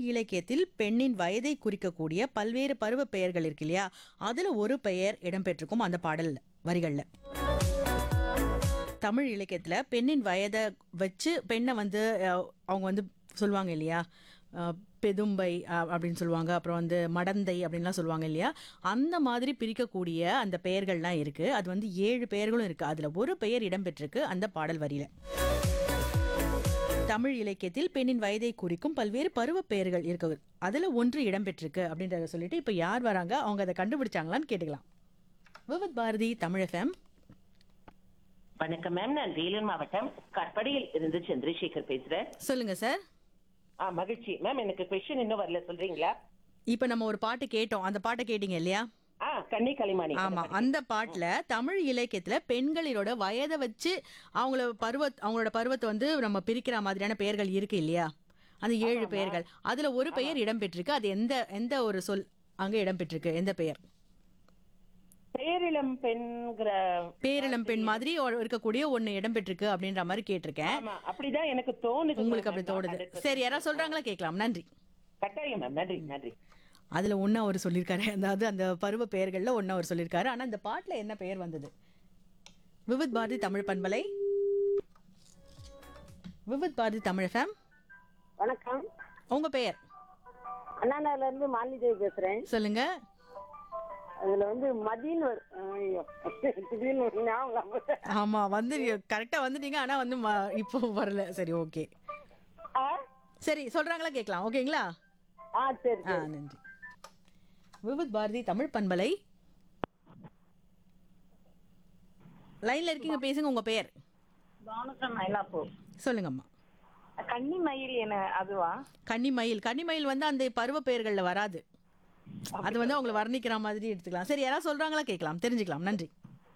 இலக்கியத்தில் பெண்ணின் வயதை குறிக்கக்கூடிய பல்வேறு பருவ பெயர்கள் இருக்கு இல்லையா அதுல ஒரு பெயர் இடம்பெற்றிருக்கும் அந்த பாடல் வரிகள்ல தமிழ் இலக்கியத்துல பெண்ணின் வயதை வச்சு பெண்ணை வந்து அஹ், அவங்க வந்து சொல்லுவாங்க இல்லையா அஹ், பெதும்பை அஹ், அப்படின்னு சொல்லுவாங்க அப்புறம் வந்து மடந்தை அப்படின்லாம் சொல்லுவாங்க இல்லையா அந்த மாதிரி பிரிக்கக்கூடிய அந்த பெயர்கள்லாம் இருக்கு அது வந்து ஏழு பெயர்களும் இருக்கு அதுல ஒரு பெயர் இடம்பெற்றிருக்கு அந்த பாடல் வரியில தமிழ் இலக்கியத்தில் பெண்ணின் வயதை குறிக்கும் பல்வேறு பருவ பெயர்கள் இருக்கு அதுல ஒன்று இடம்பெற்றிருக்கு அப்படின்றத சொல்லிட்டு இப்ப யார் வராங்க அவங்க அதை கண்டுபிடிச்சாங்களான்னு கேட்டுக்கலாம் விவத் பாரதி தமிழ் எஃப்எம் வணக்கம் மேம் நான் வேலூர் மாவட்டம் கட்படியில் இருந்து சந்திரசேகர் பேசுறேன் சொல்லுங்க சார் ஆ மகிழ்ச்சி மேம் எனக்கு கொஸ்டின் இன்னும் வரல சொல்றீங்களா இப்ப நம்ம ஒரு பாட்டு கேட்டோம் அந்த பாட்டை கேட்டீங்க இல்லையா ஆ கன்னி களிமாணி ஆமா அந்த பாட்டுல தமிழ் இலக்கியத்துல பெண்களோட வயதை வச்சு அவங்கள பருவ அவங்களோட பருவத்தை வந்து நம்ம பிரிக்கிற மாதிரியான பெயர்கள் இருக்கு இல்லையா அந்த ஏழு பெயர்கள் அதுல ஒரு பெயர் இடம்பெற்றிருக்கு அது எந்த எந்த ஒரு சொல் அங்க இடம்பெற்றிருக்கு எந்த பெயர் பேரிளம் பெண்கிற பேரிளம் பெண் மாதிரி ஒரு- இருக்கக்கூடிய ஒண்ணு இடம்பெற்றிருக்கு அப்படின்ற மாதிரி கேட்டிருக்கேன் ஆமா அப்படிதான் எனக்கு தோணுது உங்களுக்கு ma'am. அப்படி தோணுது 100% சரி யாராவது சொல்றாங்களா கேட்கலாம் நன்றி கட்டாயம் மேம் நன்றி நன்றி அதுல ஒண்ணு அவர் சொல்லியிருக்காரு அதாவது அந்த பருவ பெயர்கள்ல ஒண்ணு அவர் சொல்லியிருக்காரு ஆனா அந்த பாட்டுல என்ன பெயர் வந்தது விவித் பாரதி தமிழ் பண்பலை விவித் பாரதி தமிழ் ஃபேம் வணக்கம் உங்க பெயர் அண்ணாநகர்ல இருந்து மாலிதேவி பேசுறேன் சொல்லுங்க அதுல வந்து மதின்னு வரு- ஐயோ திடீர்னு ஒரு ஞாபகம் இல்ல. ஆமா வந்து கரெக்டா வந்துட்டீங்க ஆனா வந்து ம- இப்போ வரல சரி ஓகே ஆ? சரி சொல்றாங்களா கேட்கலாம் ஓகேங்களா ஆ சரி ஆ நன்றி விவித் பாரதி தமிழ் பண்பலை லைன்ல இருக்கீங்க பேசுங்க உங்க பெயர் பானுசன் மயிலாப்பூ சொல்லுங்கம்மா கன்னி மயில் என்ன அதுவா கன்னிமயில் கன்னிமயில் வந்து அந்த பருவ பெயர்கள்ல வராது அது வந்து அவங்களை வர்ணிக்கிற மாதிரி எடுத்துக்கலாம் சரி யாராவது சொல்றாங்களா கேட்கலாம் தெரிஞ்சுக்கலாம் நன்றி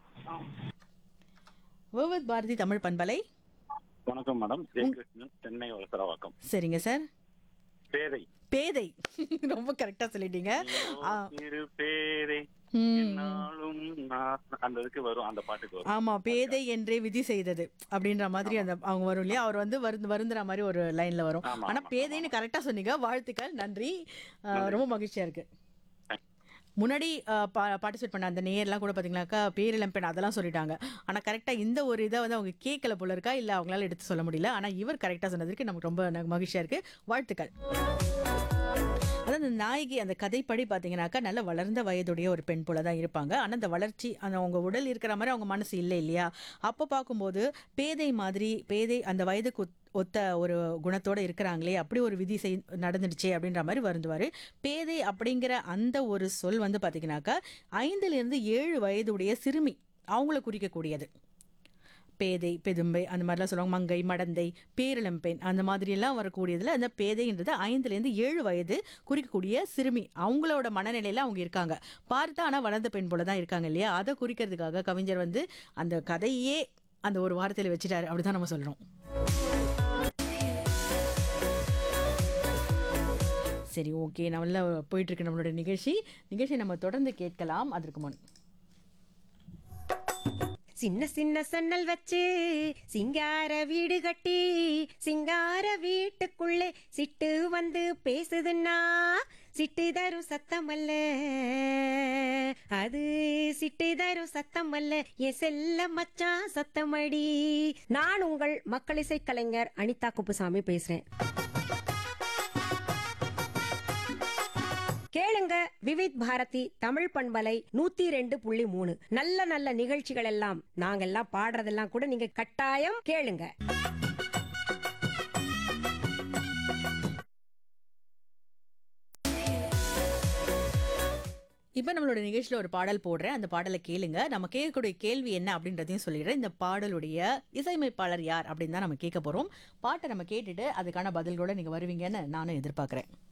விவித் பாரதி தமிழ் பண்பலை வணக்கம் மேடம் ஜெயகிருஷ்ணன் சென்னை வளசரவாக்கம் சரிங்க சார் பேதை பேதை ரொம்ப கரெக்டா சொல்லிட்டீங்க ஆ, இரு பேதை ம். என்னாலும் நான் அந்த இதுக்கு வரும் அந்த பாட்டுக்கு வரும் ஆமா பேதை என்றே விதி செய்தது அப்படின்ற மாதிரி அந்த அவங்க வரும் இல்லையா அவர் வந்து வருந்து வருந்துற மாதிரி ஒரு லைன்ல வரும் ஆமா, ஆனா ஆமா, பேதைன்னு கரெக்டா சொன்னீங்க வாழ்த்துக்கள் நன்றி ஆ, ரொம்ப மகிழ்ச்சியா இருக்கு முன்னாடி பார்ட்டிசிபேட் பண்ண அந்த நேர்லாம் கூட பார்த்தீங்கன்னாக்கா பேரிளம்பெண் அதெல்லாம் சொல்லிட்டாங்க ஆனால் கரெக்டாக இந்த ஒரு இதை வந்து அவங்க கேட்கல போல இருக்கா இல்லை அவங்களால எடுத்து சொல்ல முடியல ஆனால் இவர் கரெக்டாக சொன்னதுக்கு நமக்கு ரொம்ப ந- மகிழ்ச்சியா இருக்கு வாழ்த்துக்கள் அதாவது அந்த நாயகி அந்த கதைப்படி பார்த்தீங்கன்னாக்கா நல்ல வளர்ந்த வயதுடைய ஒரு பெண் போல தான் இருப்பாங்க ஆனால் அந்த வளர்ச்சி அந்த அவங்க உடல் இருக்கிற மாதிரி அவங்க மனசு இல்லை இல்லையா அப்போ பார்க்கும்போது பேதை மாதிரி பேதை அந்த வயதுக்கு ஒத்- ஒத்த ஒரு குணத்தோட இருக்கிறாங்களே அப்படி ஒரு விதி செய் நடந்துடுச்சே அப்படின்ற மாதிரி வருந்துவார் பேதை அப்படிங்கிற அந்த ஒரு சொல் வந்து பார்த்தீங்கன்னாக்கா ஐந்துலேருந்து ஏழு வயதுடைய சிறுமி அவங்கள குறிக்கக்கூடியது பேதை பெதும்பை அந்த மாதிரிலாம் சொல்லுவாங்க மங்கை மடந்தை பேரிளம்பெண் அந்த மாதிரியெல்லாம் வரக்கூடியதில் அந்த பேதைன்றது ஐந்துலேருந்து ஏழு வயது குறிக்கக்கூடிய சிறுமி அவங்களோட மனநிலையில் அவங்க இருக்காங்க பார்த்தா ஆனால் வளர்ந்த பெண் போல தான் இருக்காங்க இல்லையா அதை குறிக்கிறதுக்காக கவிஞர் வந்து அந்த கதையே அந்த ஒரு வாரத்தில் வச்சுட்டாரு அப்படிதான் நம்ம சொல்கிறோம் சரி ஓகே நல்லா போயிட்டு இருக்கு நம்மளோட நிகழ்ச்சி நிகழ்ச்சி நம்ம தொடர்ந்து கேட்கலாம் அதற்கு முன் சின்ன சின்ன சன்னல் வச்சு சிங்கார வீடு கட்டி சிங்கார வீட்டுக்குள்ளே சிட்டு வந்து பேசுதுன்னா சிட்டு தரும் சத்தம் அல்ல அது சிட்டு தரும் சத்தம் அல்ல என் செல்ல மச்சான் சத்தமடி நான் உங்கள் மக்களிசை கலைஞர் அனிதா குப்புசாமி பேசுறேன் கேளுங்க விவித் பாரதி தமிழ் பண்பலை நூத்தி ரெண்டு புள்ளி மூணு நல்ல நல்ல நிகழ்ச்சிகள் எல்லாம் நாங்கெல்லாம் பாடுறதெல்லாம் கூட நீங்க கட்டாயம் கேளுங்க இப்போ நம்மளோட நிகழ்ச்சியில் ஒரு பாடல் போடுறேன் அந்த பாடலை கேளுங்க நம்ம கேட்கக்கூடிய கேள்வி என்ன அப்படின்றதையும் சொல்லிடுறேன் இந்த பாடலுடைய இசையமைப்பாளர் யார் அப்படின்னு தான் நம்ம கேட்க போகிறோம் பாட்டை நம்ம கேட்டுட்டு அதுக்கான பதில்களோட நீங்கள் வருவீங்கன்னு நானும் எதிர்பார்க்குறேன்